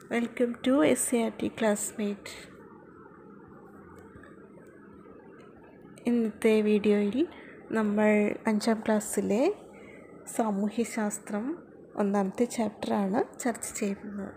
welcome to S C R T classmate ഇന്നത്തെ വീഡിയോയിൽ നമ്മൾ അഞ്ചാം ക്ലാസ്സിലെ സാമൂഹ്യശാസ്ത്രം ഒന്നാമത്തെ ചാപ്റ്ററാണ് ചർച്ച ചെയ്യുന്നത്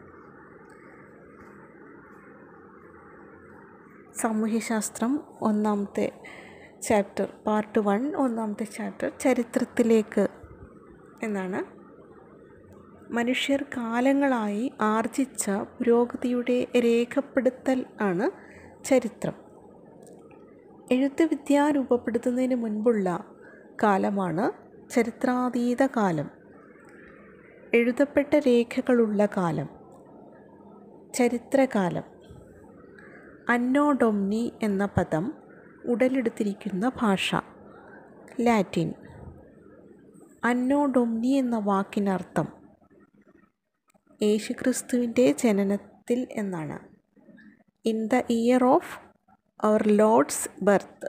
സാമൂഹ്യശാസ്ത്രം ഒന്നാമത്തെ ചാപ്റ്റർ പാർട്ട് വൺ ഒന്നാമത്തെ ചാപ്റ്റർ ചരിത്രത്തിലേക്ക് എന്നാണ് മനുഷ്യർ കാലങ്ങളായി ആർജിച്ച പുരോഗതിയുടെ രേഖപ്പെടുത്തൽ ആണ് ചരിത്രം എഴുത്ത് വിദ്യ രൂപപ്പെടുത്തുന്നതിന് മുൻപുള്ള കാലമാണ് ചരിത്രാതീത കാലം എഴുതപ്പെട്ട രേഖകളുള്ള കാലം ചരിത്രകാലം അന്നോഡൊമ്നി എന്ന പദം ഉടലെടുത്തിരിക്കുന്ന ഭാഷ ലാറ്റിൻ അന്നോഡൊമ്നി എന്ന വാക്കിനർത്ഥം യേശുക്രിസ്തുവിൻ്റെ ജനനത്തിൽ എന്നാണ് in the year of our Lord's birth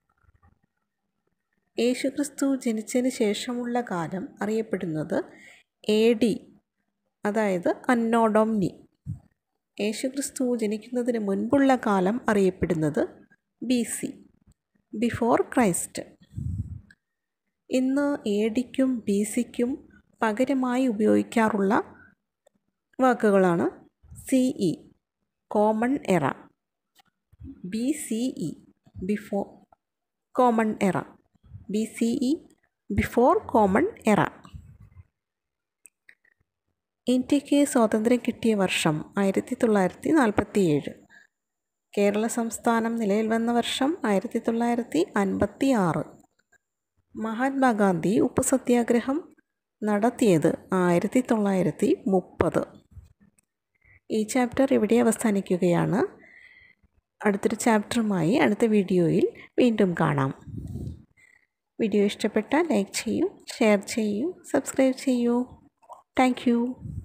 യേശുക്രിസ്തു ജനിച്ചതിന് ശേഷമുള്ള കാലം അറിയപ്പെടുന്നത് എ ഡി അതായത് അന്നോഡോംനി യേശുക്രിസ്തു ജനിക്കുന്നതിന് മുൻപുള്ള കാലം അറിയപ്പെടുന്നത് ബി സി ബിഫോർ ക്രൈസ്റ്റ് ഇന്ന് എ ഡിക്കും ബി സിക്കും പകരമായി ഉപയോഗിക്കാറുള്ള വാക്കുകളാണ് C E common era B C E before common era B C E before common era ഇന്ത്യക്ക് സ്വാതന്ത്ര്യം കിട്ടിയ വർഷം ആയിരത്തി തൊള്ളായിരത്തി നാൽപ്പത്തി ഏഴ് കേരള സംസ്ഥാനം നിലയിൽ വന്ന വർഷം ആയിരത്തി തൊള്ളായിരത്തി അൻപത്തി ആറ് മഹാത്മാഗാന്ധി ഉപ്പ് സത്യാഗ്രഹം നടത്തിയത് ആയിരത്തി തൊള്ളായിരത്തി മുപ്പത് ഈ ചാപ്റ്റർ ഇവിടെ അവസാനിക്കുകയാണ് അടുത്തൊരു ചാപ്റ്ററുമായി അടുത്ത വീഡിയോയിൽ വീണ്ടും കാണാം വീഡിയോ ഇഷ്ടപ്പെട്ടാൽ ലൈക്ക് ചെയ്യൂ ഷെയർ ചെയ്യൂ സബ്സ്ക്രൈബ് ചെയ്യൂ താങ്ക്